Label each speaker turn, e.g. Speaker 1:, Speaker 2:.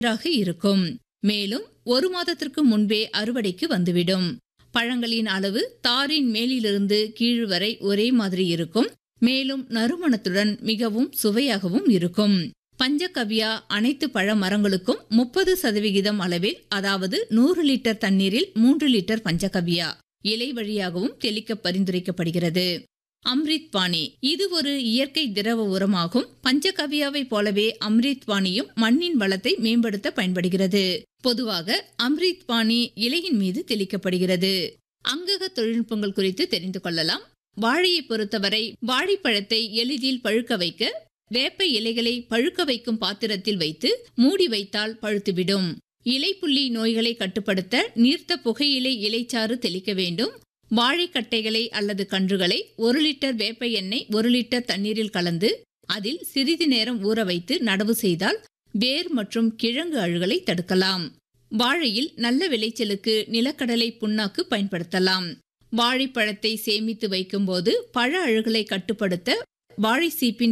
Speaker 1: நன்றாக இருக்கும் மேலும் ஒரு மாதத்திற்கு முன்பே அறுவடைக்கு வந்துவிடும் பழங்களின் அளவு தாரின் மேலிலிருந்து கீழ் வரை ஒரே மாதிரி இருக்கும் மேலும் நறுமணத்துடன் மிகவும் சுவையாகவும் இருக்கும் பஞ்சகவ்யா அனைத்து பழ மரங்களுக்கும் முப்பது சதவிகிதம் அளவில் அதாவது நூறு லிட்டர் தண்ணீரில் மூன்று லிட்டர் பஞ்சகவ்யா இலை வழியாகவும் தெளிக்க பரிந்துரைக்கப்படுகிறது அம்ரித் பாணி இது ஒரு இயற்கை திரவ உரமாகும் பஞ்சகவ்யாவை போலவே அம்ரித் பாணியும் மண்ணின் வளத்தை மேம்படுத்த பயன்படுகிறது பொதுவாக அம்ரித் பாணி இலையின் மீது தெளிக்கப்படுகிறது அங்கக தொழில்நுட்பங்கள் குறித்து தெரிந்து கொள்ளலாம் வாழையை பொறுத்தவரை வாழைப்பழத்தை எளிதில் பழுக்க வைக்க வேப்ப இலைகளை பழுக்க வைக்கும் பாத்திரத்தில் வைத்து மூடி வைத்தால் பழுத்துவிடும் இலைப்புள்ளி நோய்களை கட்டுப்படுத்த நீர்த்த புகையிலை இலைச்சாறு தெளிக்க வேண்டும் வாழைக்கட்டைகளை அல்லது கன்றுகளை ஒரு லிட்டர் வேப்ப எண்ணெய் ஒரு லிட்டர் தண்ணீரில் கலந்து அதில் சிறிது நேரம் ஊற வைத்து நடவு செய்தால் வேர் மற்றும் கிழங்கு அழுகலை தடுக்கலாம் வாழையில் நல்ல விளைச்சலுக்கு நிலக்கடலை புண்ணாக்கு பயன்படுத்தலாம் வாழைப்பழத்தை சேமித்து வைக்கும்போது பழ அழுகலை கட்டுப்படுத்த வாழை சீப்பின்